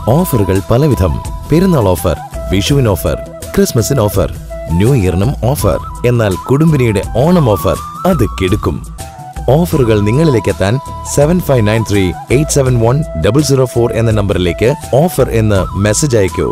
ഓഫറുകൾ പലവിധം പെരുന്നാൾ ഓഫർ വിഷുവിന് ഓഫർ ക്രിസ്മസിന് ഓഫർ ന്യൂ ഇയറിനും ഓഫർ എന്നാൽ കുടുംബിനിയുടെ ഓണം ഓഫർ അത് കിടുക്കും ഓഫറുകൾ നിങ്ങളിലേക്ക് എത്താൻ seven five nine three eight seven one double zero four എന്ന നമ്പറിലേക്ക് ഓഫർ എന്ന് മെസ്സേജ് അയക്കൂ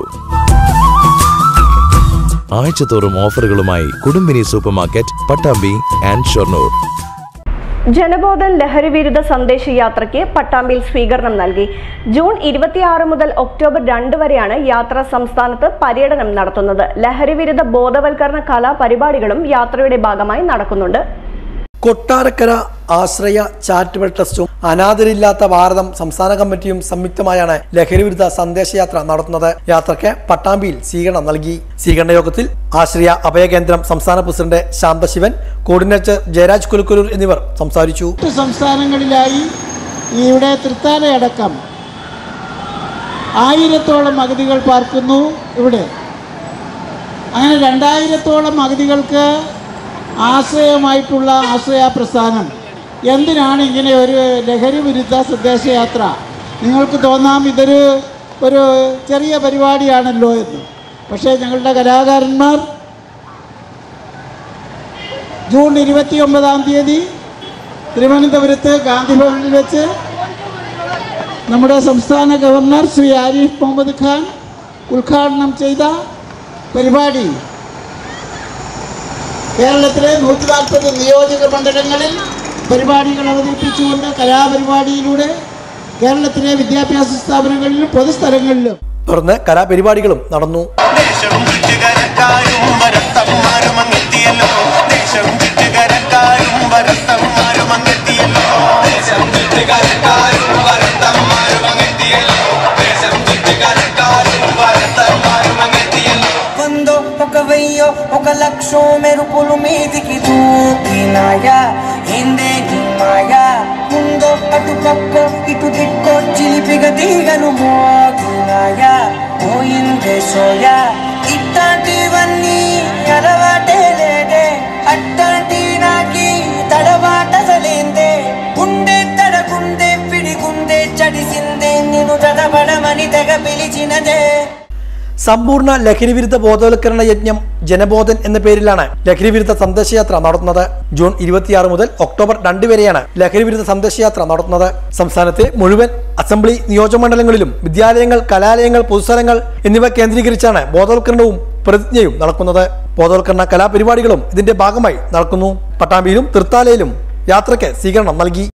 ആഴ്ചതോറും ഓഫറുകളുമായി Kudumbini super market Pattambi and Shoranur ജനബോധൻ ലഹരിവിരുദ്ധ സന്ദേശയാത്രയ്ക്ക് പട്ടാമ്പിയിൽ സ്വീകരണം നൽകി ജൂൺ ഇരുപത്തിയാറ് മുതൽ ഒക്ടോബർ രണ്ട് വരെയാണ് യാത്ര സംസ്ഥാനത്ത് പര്യടനം നടത്തുന്നത് ലഹരിവിരുദ്ധ ബോധവൽക്കരണ കലാപരിപാടികളും യാത്രയുടെ ഭാഗമായി നടക്കുന്നുണ്ട് കൊട്ടാരക്കര ആശ്രയ ചാരിറ്റബിൾ ട്രസ്റ്റും അനാഥരില്ലാത്ത ഭാരതം സംസ്ഥാന കമ്മിറ്റിയും സംയുക്തമായാണ് ലഹരിവിരുദ്ധ സന്ദേശയാത്ര നടത്തുന്നത് യാത്രയ്ക്ക് പട്ടാമ്പിയിൽ സ്വീകരണം നൽകി സ്വീകരണ യോഗത്തിൽ ആശ്രയ അഭയകേന്ദ്രം സംസ്ഥാന പ്രസിഡന്റ് ശാന്തശിവൻ കോർഡിനേറ്റർ ജയരാജ് കുലുക്കുലൂർ എന്നിവർ സംസാരിച്ചു മറ്റു സംസ്ഥാനങ്ങളിലായി ഇവിടെ തൃത്താലയടക്കം ആയിരത്തോളം അഗതികൾ പാർക്കുന്നു ഇവിടെ അങ്ങനെ രണ്ടായിരത്തോളം അഗതികൾക്ക് ആശ്രയമായിട്ടുള്ള ആശ്രയ പ്രസ്ഥാനം എന്തിനാണ് ഇങ്ങനെ ഒരു ലഹരി വിരുദ്ധ സന്ദേശയാത്ര നിങ്ങൾക്ക് തോന്നാം ഇതൊരു ഒരു ചെറിയ പരിപാടിയാണല്ലോ എന്ന് പക്ഷേ ഞങ്ങളുടെ കലാകാരന്മാർ ജൂൺ ഇരുപത്തി ഒമ്പതാം തീയതി തിരുവനന്തപുരത്ത് ഗാന്ധി ഭവനിൽ വെച്ച് നമ്മുടെ സംസ്ഥാന ഗവർണർ ശ്രീ ആരിഫ് മുഹമ്മദ് ഖാൻ ഉദ്ഘാടനം ചെയ്ത പരിപാടി കേരളത്തിലെ നൂറ്റി നാൽപ്പത് നിയോജക മണ്ഡലങ്ങളിൽ പരിപാടികൾ അവതരിപ്പിച്ചുകൊണ്ട് കലാപരിപാടിയിലൂടെ കേരളത്തിലെ വിദ്യാഭ്യാസ സ്ഥാപനങ്ങളിലും പൊതുസ്ഥലങ്ങളിലും തുടർന്ന് കലാപരിപാടികളും നടന്നു ദേശം ചുറ്റുകരക്കാരും വരത്തന്മാരും അങ്ങെത്തിയല്ലോ ദേശം ചുറ്റുകരക്കാരും വരത്തന്മാരും അങ്ങെത്തിയല്ലോ ദേശം ചുറ്റുകരക്കാരും വരത്തന്മാരും അങ്ങെത്തിയല്ലോ ദേശം ചുറ്റുകരക്കാരും వరతన్మాരും അങ്ങെത്തിയല്ലോ వందో ఒక వెయ్యో ఒక లక్షో మెరుపులు మీదికి దూకినాయా ఏందే నీ మాయా ముందో అటు పక్కో ఇటు దిక్కో చిలిపిగ తీగలు మోగినాయా పోయిందే సోయా ఇట్లాంటివన్నీ అలవాటే లేదే అట్లాంటి నాకి తడబాటసలేందే గుండె తడగుండే పిడిగుండే చడిసిందే నిన్ను చదవడమని తెగ పిలిచినదే സമ്പൂർണ്ണ ലഹരിവിരുദ്ധ ബോധവൽക്കരണ യജ്ഞം ജനബോധൻ എന്ന പേരിലാണ് ലഹരിവിരുദ്ധ സന്ദേശയാത്ര നടത്തുന്നത് ജൂൺ ഇരുപത്തിയാറ് മുതൽ ഒക്ടോബർ രണ്ട് വരെയാണ് ലഹരിവിരുദ്ധ സന്ദേശയാത്ര നടത്തുന്നത് സംസ്ഥാനത്തെ മുഴുവൻ അസംബ്ലി നിയോജകമണ്ഡലങ്ങളിലും വിദ്യാലയങ്ങൾ കലാലയങ്ങൾ പൊതുസ്ഥലങ്ങൾ എന്നിവ കേന്ദ്രീകരിച്ചാണ് ബോധവൽക്കരണവും പ്രതിജ്ഞയും നടക്കുന്നത് ബോധവൽക്കരണ കലാപരിപാടികളും ഇതിന്റെ ഭാഗമായി നടക്കുന്നു പട്ടാമ്പിയിലും തൃത്താലയിലും യാത്രയ്ക്ക് സ്വീകരണം നൽകി